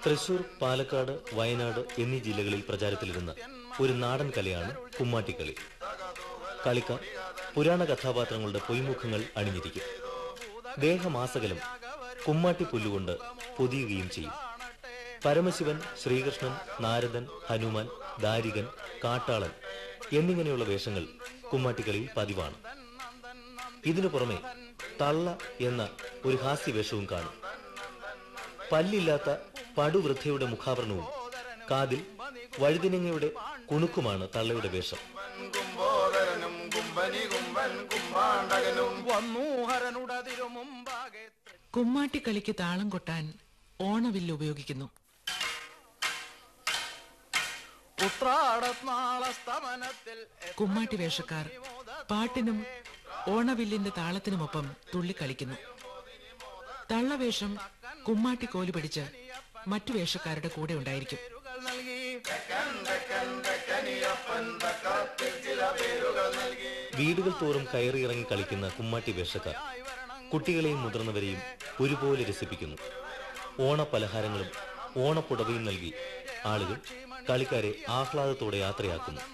തൃശൂർ പാലക്കാട് വയനാട് എന്നീ ജില്ലകളിൽ പ്രചാരത്തിലിരുന്ന ഒരു നാടൻ കലയാണ് കുമ്മാട്ടിക്കളി കളിക്കാർ പുരാണ കഥാപാത്രങ്ങളുടെ പൊയ്മുഖങ്ങൾ അണിഞ്ഞിരിക്കും ദേഹമാസകലം കുമ്മാട്ടി പുല്ലുകൊണ്ട് പൊതിയുകയും ചെയ്യും പരമശിവൻ ശ്രീകൃഷ്ണൻ നാരദൻ ഹനുമാൻ ദാരികൻ കാട്ടാളൻ എന്നിങ്ങനെയുള്ള വേഷങ്ങൾ കുമ്മാട്ടിക്കളിയിൽ പതിവാണ് ഇതിനു പുറമെ തള്ള എന്ന ഒരു ഹാസ്യവേഷവും കാണും പല്ലില്ലാത്ത പടുവൃദ്ധയുടെ മുഖാവരണവും കാതിൽ വഴുതിനങ്ങയുടെ കുണുക്കുമാണ് തള്ളയുടെ വേഷം കുംഭോദരനും കുംഭനി കുംഭൻ കുംഭാണ്ടകനും വന്നു ഹരനുടതിരു മുമ്പാകെ കുമ്മാട്ടിക്കളിക്ക് താളം കൊട്ടാൻ ഓണവില്ല് ഉപയോഗിക്കുന്നു ഉത്രാടനാളസ്തമനത്തിൽ കുമ്മാട്ടി വേഷക്കാർ പാട്ടിനും ഓണവില്ലിന്റെ താളത്തിനുമൊപ്പം തുള്ളിക്കളിക്കുന്നു തള്ളവേഷം കുമ്മാട്ടി കോലു പിടിച്ച് മറ്റു വേഷക്കാരുടെ കൂടെ ഉണ്ടായിരിക്കും പേരുകൾ നൽകി വീടുകൾ തോറും കയറിയിറങ്ങി കളിക്കുന്ന കുമ്മാട്ടി വേഷക്കാർ കുട്ടികളെയും മുതിർന്നവരെയും ഒരുപോലെ രസിപ്പിക്കുന്നു ഓണപലഹാരങ്ങളും ഓണപ്പുടവയും നൽകി ആളുകൾ കളിക്കാരെ ആഹ്ലാദത്തോടെ യാത്രയാക്കുന്നു